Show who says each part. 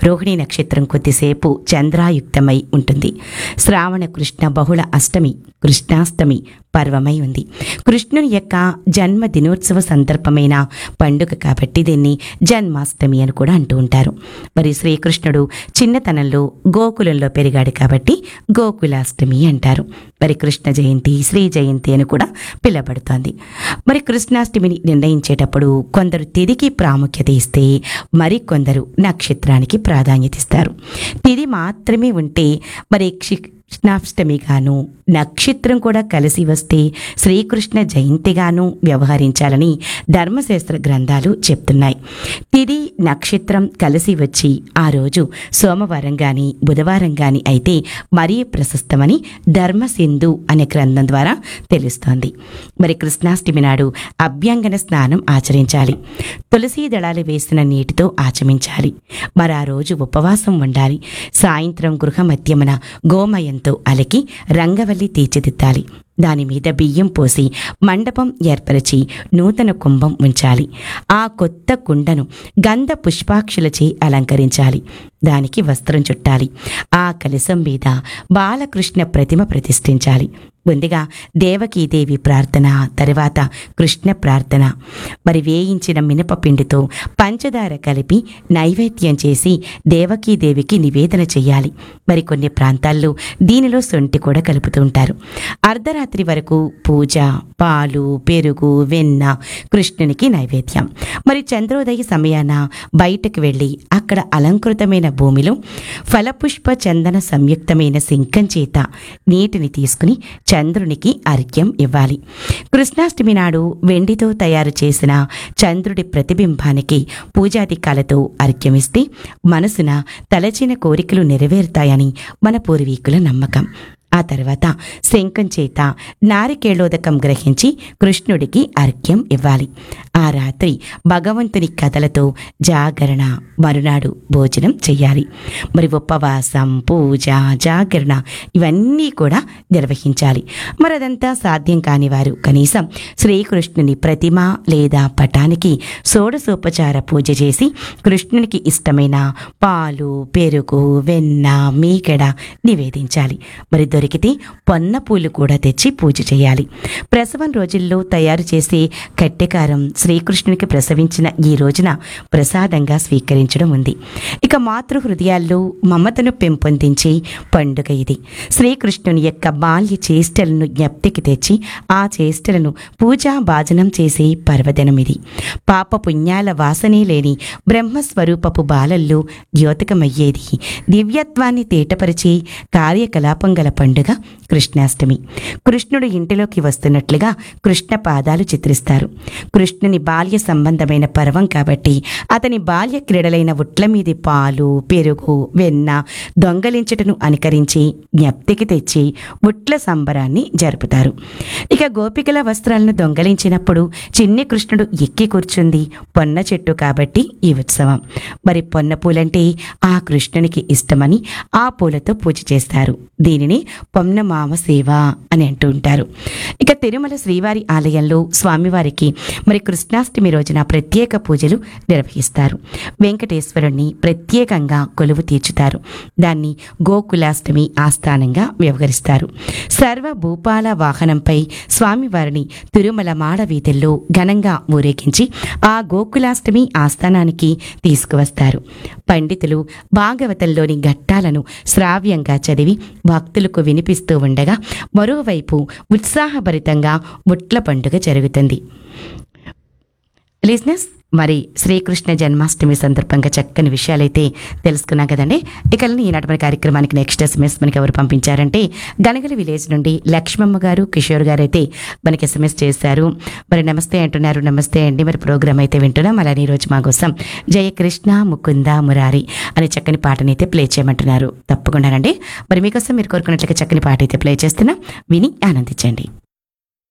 Speaker 1: రోహిణి నక్షత్రం కొద్దిసేపు చంద్రాయుక్తమై ఉంటుంది శ్రావణ కృష్ణ బహుళ అష్టమి కృష్ణాష్టమి పర్వమై ఉంది కృష్ణుని యొక్క జన్మ దినోత్సవ సందర్భమైన పండుగ కాబట్టి దీన్ని జన్మాష్టమి అని కూడా అంటూ ఉంటారు మరి శ్రీకృష్ణుడు చిన్నతనంలో గోకులంలో పెరిగాడు కాబట్టి గోకులాష్టమి అంటారు మరి కృష్ణ జయంతి శ్రీ జయంతి అని కూడా పిలువబడుతోంది మరి కృష్ణాష్టమిని నిర్ణయించేటప్పుడు కొందరు తిదికి ప్రాముఖ్యత ఇస్తే మరి కొందరు నక్షత్రానికి ప్రాధాన్యత ఇస్తారు తిది మాత్రమే ఉంటే మరి క్షి- కృష్ణాష్టమిగాను నక్షత్రం కూడా కలిసి వస్తే శ్రీకృష్ణ జయంతిగాను వ్యవహరించాలని ధర్మశాస్త్ర గ్రంథాలు చెప్తున్నాయి తిది నక్షత్రం కలిసి వచ్చి ఆ రోజు సోమవారం గాని బుధవారం గాని అయితే మరీ ప్రశస్తమని ధర్మసింధు అనే గ్రంథం ద్వారా తెలుస్తోంది మరి కృష్ణాష్టమి నాడు అభ్యంగన స్నానం ఆచరించాలి తులసీ దళాలు వేసిన నీటితో ఆచమించాలి మరి ఆ రోజు ఉపవాసం ఉండాలి సాయంత్రం గృహ మధ్యమున గోమయంతో అలికి రంగవల్లి తీర్చిదిద్దాలి దాని మీద బియ్యం పోసి మండపం ఏర్పరిచి నూతన కుంభం ఉంచాలి ఆ కొత్త కుండను గంధ పుష్పాక్షులచే అలంకరించాలి దానికి వస్త్రం చుట్టాలి ఆ కలశం మీద బాలకృష్ణ ప్రతిమ ప్రతిష్ఠించాలి ముందుగా దేవకీదేవి ప్రార్థన తర్వాత కృష్ణ ప్రార్థన మరి వేయించిన మినపపిండితో పంచదార కలిపి నైవేద్యం చేసి దేవకీదేవికి నివేదన చేయాలి మరి కొన్ని ప్రాంతాల్లో దీనిలో సొంటి కూడా కలుపుతూ ఉంటారు అర్ధరాత్రి వరకు పూజ పాలు పెరుగు వెన్న కృష్ణునికి నైవేద్యం మరి చంద్రోదయ సమయాన బయటకు వెళ్ళి అక్కడ అలంకృతమైన భూమిలో ఫలపుష్ప చందన సంయుక్తమైన సింకం చేత నీటిని తీసుకుని చంద్రునికి అర్ఘ్యం ఇవ్వాలి కృష్ణాష్టమి నాడు వెండితో తయారు చేసిన చంద్రుడి ప్రతిబింబానికి పూజాధికాలతో అర్ఘ్యమిస్తే మనసున తలచిన కోరికలు నెరవేరుతాయని మన పూర్వీకుల నమ్మకం ఆ తర్వాత శంఖం చేత నారికేళోదకం గ్రహించి కృష్ణుడికి అర్ఘ్యం ఇవ్వాలి ఆ రాత్రి భగవంతుని కథలతో జాగరణ మరునాడు భోజనం చేయాలి మరి ఉపవాసం పూజ జాగరణ ఇవన్నీ కూడా నిర్వహించాలి మరి అదంతా సాధ్యం కాని వారు కనీసం శ్రీకృష్ణుని ప్రతిమ లేదా పటానికి షోడసోపచార పూజ చేసి కృష్ణునికి ఇష్టమైన పాలు పెరుగు వెన్న మీగడ నివేదించాలి మరి దొరికితే పొన్న పూలు కూడా తెచ్చి పూజ చేయాలి ప్రసవం రోజుల్లో తయారు చేసే కట్టెకారం శ్రీకృష్ణునికి ప్రసవించిన ఈ రోజున ప్రసాదంగా స్వీకరించడం ఉంది ఇక మాతృ హృదయాల్లో మమతను పెంపొందించే పండుగ ఇది శ్రీకృష్ణుని యొక్క బాల్య చేష్టలను జ్ఞప్తికి తెచ్చి ఆ చేష్టలను పూజా భాజనం చేసే పర్వదినం ఇది పాప పుణ్యాల వాసనే లేని బ్రహ్మస్వరూపపు బాలల్లో ద్యోతకమయ్యేది దివ్యత్వాన్ని తేటపరిచే కార్యకలాపం గల పండుగ కృష్ణాష్టమి కృష్ణుడు ఇంటిలోకి వస్తున్నట్లుగా కృష్ణ పాదాలు చిత్రిస్తారు కృష్ణుని బాల్య సంబంధమైన పర్వం కాబట్టి అతని బాల్య క్రీడలైన ఉట్ల మీది పాలు పెరుగు వెన్న దొంగలించటను అనుకరించి జ్ఞప్తికి తెచ్చి ఉట్ల సంబరాన్ని జరుపుతారు ఇక గోపికల వస్త్రాలను దొంగలించినప్పుడు చిన్ని కృష్ణుడు ఎక్కి కూర్చుంది పొన్న చెట్టు కాబట్టి ఈ ఉత్సవం మరి పొన్న పూలంటే ఆ కృష్ణునికి ఇష్టమని ఆ పూలతో పూజ చేస్తారు దీనిని పొన్నమామ సేవ అని అంటూ ఉంటారు ఇక తిరుమల శ్రీవారి ఆలయంలో స్వామివారికి మరి కృష్ణాష్టమి రోజున ప్రత్యేక పూజలు నిర్వహిస్తారు వెంకటేశ్వరుణ్ణి ప్రత్యేకంగా కొలువు తీర్చుతారు దాన్ని గోకులాష్టమి ఆస్థానంగా వ్యవహరిస్తారు సర్వ భూపాల వాహనంపై స్వామివారిని తిరుమల మాడ వీధుల్లో ఘనంగా ఊరేగించి ఆ గోకులాష్టమి ఆస్థానానికి తీసుకువస్తారు పండితులు భాగవతంలోని ఘట్టాలను శ్రావ్యంగా చదివి భక్తులకు వినిపిస్తూ ఉండగా మరోవైపు ఉత్సాహభరితంగా ముట్ల పండుగ జరుగుతుంది లిజినెస్ మరి శ్రీకృష్ణ జన్మాష్టమి సందర్భంగా చక్కని విషయాలైతే తెలుసుకున్నాం కదండి ఇక ఈనాటి మన కార్యక్రమానికి నెక్స్ట్ ఎస్ఎంఎస్ మనకి ఎవరు పంపించారంటే గనగల విలేజ్ నుండి లక్ష్మమ్మ గారు కిషోర్ గారు అయితే మనకి ఎస్ఎంఎస్ చేశారు మరి నమస్తే అంటున్నారు నమస్తే అండి మరి ప్రోగ్రామ్ అయితే వింటున్నాం అలానే ఈరోజు మా కోసం జయ కృష్ణ ముకుంద మురారి అనే చక్కని పాటని అయితే ప్లే చేయమంటున్నారు తప్పకుండానండి మరి మీకోసం మీరు కోరుకున్నట్లుగా చక్కని పాట అయితే ప్లే చేస్తున్నాం విని ఆనందించండి